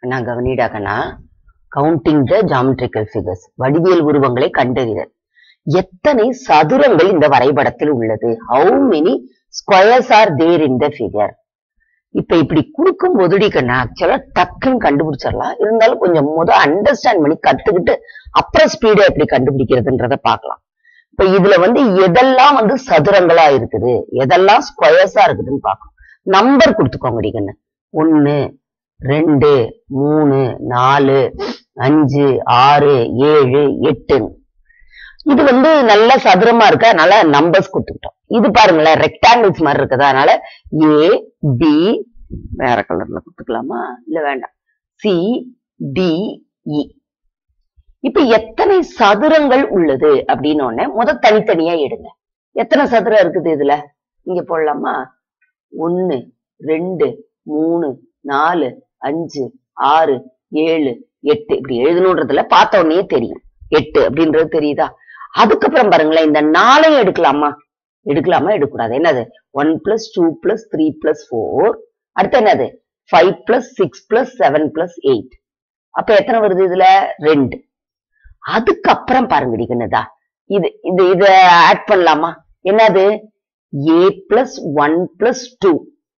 நான் கவனிடாக்கண்ணா counting the geometrical figures வடிவியல் உருவங்களை கண்டறிதல் எத்தனை சதுரங்கள் இந்த வரைபடத்தில் உள்ளது how many squares are there in the figure இப்ப இப்படி கொடுக்கும் போதுடி கண்ணா ஆக்சுவலா டக்குன்னு கண்டுபிடிச்சிடலாம் இருந்தாலும் கொஞ்சம் முத அண்டர்ஸ்டாண்ட் பண்ணி கத்துக்கிட்டு அப்புறம் ஸ்பீடா எப்படி கண்டுபிடிக்கிறதுன்றத பார்க்கலாம் இப்ப இதுல வந்து எதெல்லாம் வந்து சதுரங்களா இருக்குது எதெல்லாம் ஸ்கொயர்ஸா இருக்குதுன்னு பார்க்கணும் நம்பர் கொடுத்துக்கோங்க கண்ணு ஒன்னு ரெண்டு மூணு நாலு அஞ்சு ஆறு ஏழு எட்டு இது வந்து நல்ல சதுரமா இருக்கு அதனால நம்பர்ஸ் கொடுத்துக்கிட்டோம் இது பாருங்களேன் ரெக்டாங்கிள்ஸ் மாதிரி இருக்குது அதனால ஏ பி வேற கலர்ல கொடுத்துக்கலாமா இல்ல வேண்டாம் சி டி இ இப்ப எத்தனை சதுரங்கள் உள்ளது அப்படின்னு ஒண்ணு முத தனித்தனியா எடுங்க எத்தனை சதுரம் இருக்குது இதுல இங்க போடலாமா ஒன்னு ரெண்டு மூணு நாலு அஞ்சு ஆறு ஏழு எட்டு இப்படி எழுதணுன்றதுல பார்த்த உடனே தெரியும் எட்டு அப்படின்றது தெரியுதா அதுக்கப்புறம் பாருங்களேன் இந்த நாளையும் எடுக்கலாமா எடுக்கலாமா எடுக்கக்கூடாது என்னது one plus two plus three plus four அடுத்து என்னது five plus six plus seven plus eight அப்ப எத்தனை வருது இதுல ரெண்டு அதுக்கப்புறம் பாருங்க டிகனதா இது இது இத ஆட் பண்ணலாமா என்னது A plus one plus two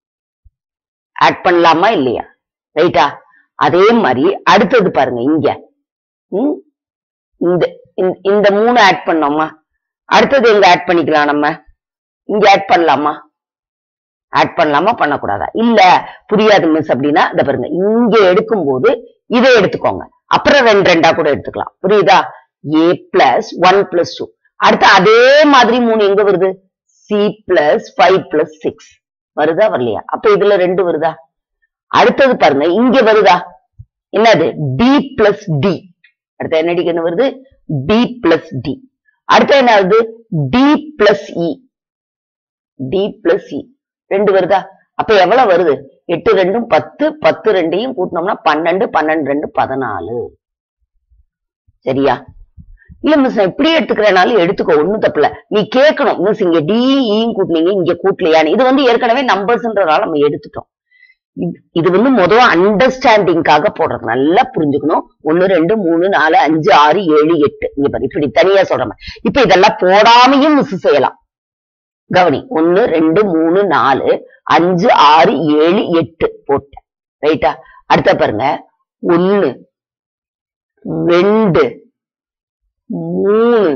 add பண்ணலாமா இல்லையா ரைட்டா அதே மாதிரி அடுத்தது பாருங்க இங்க ம்? இந்த இந்த- இந்த மூணு ஆட் பண்ணோமா அடுத்தது எங்க ஆட் பண்ணிக்கலாம் நம்ம இங்க ஆட் பண்ணலாமா ஆட் பண்ணலாமா பண்ணக்கூடாதா இல்ல புரியாது மிஸ் அப்படின்னா இத பாருங்க இங்க எடுக்கும்போது இதை எடுத்துக்கோங்க அப்புறம் ரெண்டு ரெண்டா கூட எடுத்துக்கலாம் புரியுதா A plus one plus two அடுத்து அதே மாதிரி மூணு எங்க வருது C plus five plus six வருதா வரலையா அப்ப இதுல ரெண்டு வருதா அடுத்தது பாருங்க இங்க வருதா என்னது டி பிளஸ் டி அடுத்து என்ன டிக்கு வருது டி பிளஸ் டி அடுத்து என்ன வருது D plus E D plus E ரெண்டு வருதா அப்ப எவ்வளவு வருது எட்டு ரெண்டும் பத்து பத்து ரெண்டையும் கூட்டினோம்னா பன்னெண்டு பன்னெண்டு ரெண்டு பதினாலு சரியா இல்ல மிஸ் நான் இப்படியே எடுத்துக்கிறனாலும் எடுத்துக்கோ ஒண்ணும் தப்புல நீ கேட்கணும் மிஸ் இங்க டி ஈயும் கூட்டினீங்க இங்க கூட்டலையான்னு இது வந்து ஏற்கனவே நம்பர்ஸ்ன்றதால நம்ம எடுத்துட்டோம் இது- இது வந்து முதல்ல அண்டர்ஸ்டாண்டிங்காக போடுறது நல்லா புரிஞ்சுக்கணும் ஒன்னு ரெண்டு மூணு நாலு அஞ்சு ஆறு ஏழு எட்டு இங்க பாரு இப்படி தனியா சொல்றேன் இப்ப இதெல்லாம் போடாமையும் மிஸ் செய்யலாம் கவனி ஒன்னு ரெண்டு மூணு நாலு அஞ்சு ஆறு ஏழு எட்டு போட்டேன் ரைட்டா அடுத்த பாருங்க ஒன்னு ரெண்டு மூணு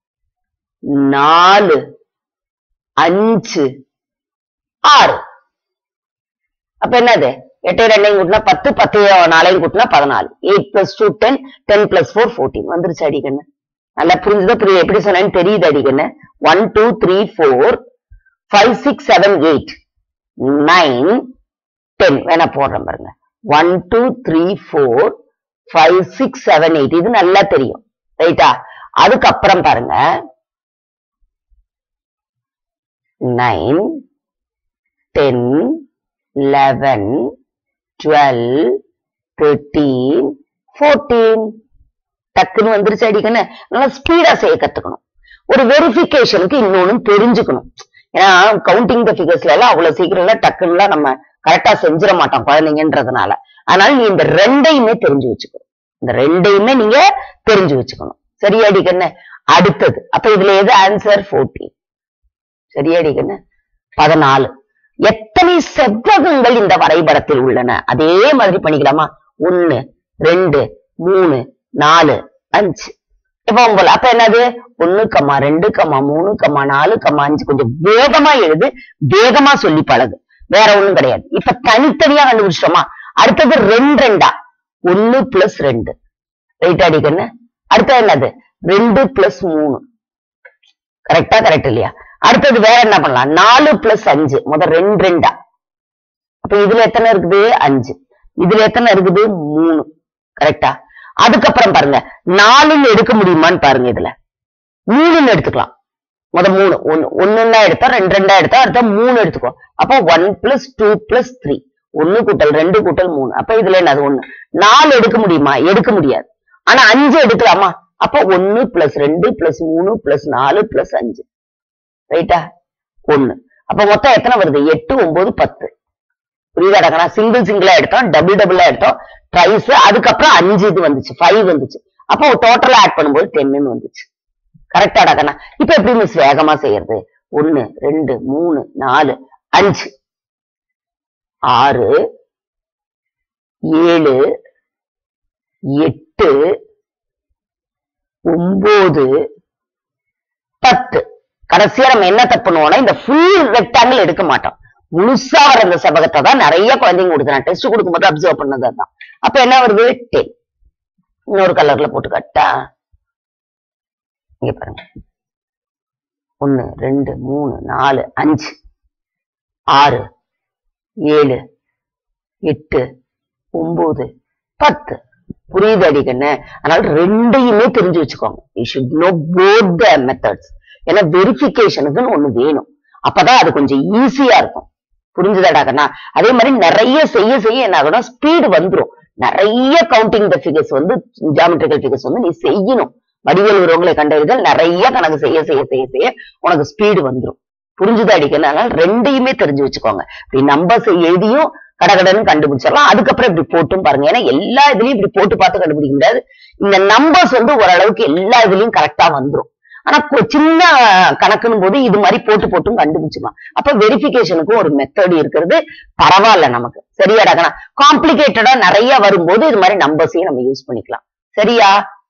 நாலு அஞ்சு ஆறு அப்ப என்னது எட்டு ரெண்டையும் கூட்டினா பத்து பத்து நாலையும் கூட்டினா பதினாலு eight plus two ten ten plus four fourteen வந்துருச்சு அடிக்கண்ணு நல்லா புரிஞ்சுதா புரியுது எப்படி சொன்னேன்னு தெரியுது அடிக்கண்ணு one two three four five six seven eight nine ten வேணா போடுறேன் பாருங்க one two three four five six seven eight இது நல்லா தெரியும் ரைட்டா அதுக்கப்புறம் பாருங்க nine ten eleven twelve thirteen fourteen டக்குன்னு வந்துருச்சு அடிக்கன்னு நல்லா ஸ்பீடா செய்ய கத்துக்கணும் ஒரு வெரிஃபிகேஷனுக்கு இன்னொன்னு தெரிஞ்சுக்கணும் ஏன்னா கவுண்டிங் த ஃபிகர்ஸ்ல எல்லாம் அவ்வளவு சீக்கிரம் எல்லாம் டக்குன்னுலாம் நம்ம கரெக்டா செஞ்சிட மாட்டோம் குழந்தைங்கன்றதுனால அதனால நீ இந்த ரெண்டையுமே தெரிஞ்சு வச்சுக்கணும் இந்த ரெண்டையுமே நீங்க தெரிஞ்சு வச்சுக்கணும் சரியாடி கண்ணு அடுத்தது அப்ப இதுல எது ஆன்சர் 14 சரியாடி கண்ணு பதினாலு எத்தனை செவ்வகங்கள் இந்த வரைபடத்தில் உள்ளன அதே மாதிரி பண்ணிக்கலாமா ஒன்னு ரெண்டு மூணு நாலு அஞ்சு இப்ப உங்களை அப்ப என்னது ஒண்ணு கம்மா ரெண்டு கம்மா மூணு கம்மா நாலு கம்மா அஞ்சு கொஞ்சம் வேகமா எழுது வேகமா சொல்லி பழகு வேற ஒண்ணும் கிடையாது இப்ப தனித்தனியா கண்டுபிடிச்சிட்டோமா அடுத்தது ரெண்டு ரெண்டா ஒண்ணு பிளஸ் ரெண்டு ரைட் அடிக்கண்ணு அடுத்தது என்னது ரெண்டு பிளஸ் மூணு கரெக்டா கரெக்ட் இல்லையா அடுத்தது வேற என்ன பண்ணலாம் நாலு பிளஸ் அஞ்சு முதல் ரெண்டு ரெண்டா அப்ப இதுல எத்தனை இருக்குது அஞ்சு இதுல எத்தனை இருக்குது மூணு கரெக்டா அதுக்கப்புறம் பாருங்க நாலுன்னு எடுக்க முடியுமான்னு பாருங்க இதுல மூணுன்னு எடுத்துக்கலாம் முத மூணு ஒன்னு ஒண்ணுன்னா எடுத்தா ரெண்டு ரெண்டா எடுத்தா அடுத்த மூணு எடுத்துக்கோ அப்போ one plus two plus three ஒன்னு கூட்டல் ரெண்டு கூட்டல் மூணு அப்ப இதுல என்னது ஒண்ணு நாலு எடுக்க முடியுமா எடுக்க முடியாது ஆனா அஞ்சு எடுக்கலாமா அப்போ ஒன்னு பிளஸ் ரெண்டு பிளஸ் மூணு பிளஸ் நாலு பிளஸ் அஞ்சு ரைட்டா ஒண்ணு அப்ப மொத்தம் எத்தனை வருது எட்டு ஒன்பது பத்து புரியுதாடா சிங்கிள் சிங்கிளா எடுத்தோம் டபுள் டபுளா எடுத்தோம் ட்ரைஸ் அதுக்கப்புறம் அஞ்சு இது வந்துச்சு ஃபைவ் வந்துச்சு அப்போ டோட்டலா ஆட் பண்ணும்போது டென்னு வந்துச்சு கரெக்டாடா கண்ணா இப்ப எப்படி மிஸ் வேகமா செய்யறது ஒன்னு ரெண்டு மூணு நாலு அஞ்சு ஆறு ஏழு எட்டு ஒன்பது பத்து கடைசியா நம்ம என்ன தப்பு பண்ணுவோம்னா இந்த ஃபுல் ரெக்டாங்கிள் எடுக்க மாட்டோம் முழுசா வர அந்த செவகத்தை தான் நிறைய குழந்தைங்க கொடுக்குறான் டெஸ்ட் கொடுக்கும்போது அப்சர்வ் பண்ணது அதான் அப்ப என்ன வருது டென் இன்னொரு கலர்ல போட்டு காட்டா இங்க பாருங்க ஒன்னு ரெண்டு மூணு நாலு அஞ்சு ஆறு ஏழு எட்டு ஒன்பது பத்து புரியுது அடிக்கண்ணு அதனால ரெண்டையுமே தெரிஞ்சு வச்சுக்கோங்க you should know both the methods ஏன்னா வெரிஃபிகேஷனுக்குன்னு ஒண்ணு வேணும் அப்பதான் அது கொஞ்சம் ஈஸியா இருக்கும் புரிஞ்சுதாடா கண்ணா அதே மாதிரி நிறைய செய்ய செய்ய என்ன ஆகும்னா ஸ்பீடு வந்துரும் நிறைய கவுண்டிங் த ஃபிகர்ஸ் வந்து ஜாமெட்ரிக்கல் ஃபிகர்ஸ் வந்து நீ செய்யணும் வடிவேல் உருவங்களை கண்டறிதல் நிறைய கணக்கு செய்ய செய்ய செய்ய செய்ய உனக்கு ஸ்பீடு வந்துரும் புரிஞ்சுதா அடிக்கணும் அதனால ரெண்டையுமே தெரிஞ்சு வச்சுக்கோங்க இப்படி நம்பர்ஸ் எழுதியும் கடகடன்னு கண்டுபிடிச்சிடலாம் அதுக்கப்புறம் இப்படி போட்டும் பாருங்க ஏன்னா எல்லா இதுலயும் இப்படி போட்டு பார்த்து கண்டுபிடிக்க முடியாது இந்த நம்பர்ஸ் வந்து ஓரளவுக்கு எல்லா இதுலயும் கரெக்டா வந்துரும் ஆனா கொ- சின்ன கணக்குன்னு போது இது மாதிரி போட்டு போட்டும் கண்டுபிடிச்சுக்கலாம் அப்ப வெரிஃபிகேஷனுக்கும் ஒரு மெத்தட் இருக்கிறது பரவாயில்ல நமக்கு சரியாடா காம்ப்ளிகேட்டடா நிறைய வரும்போது இது மாதிரி நம்பர்ஸையும் நம்ம யூஸ் பண்ணிக்கலாம் சரியா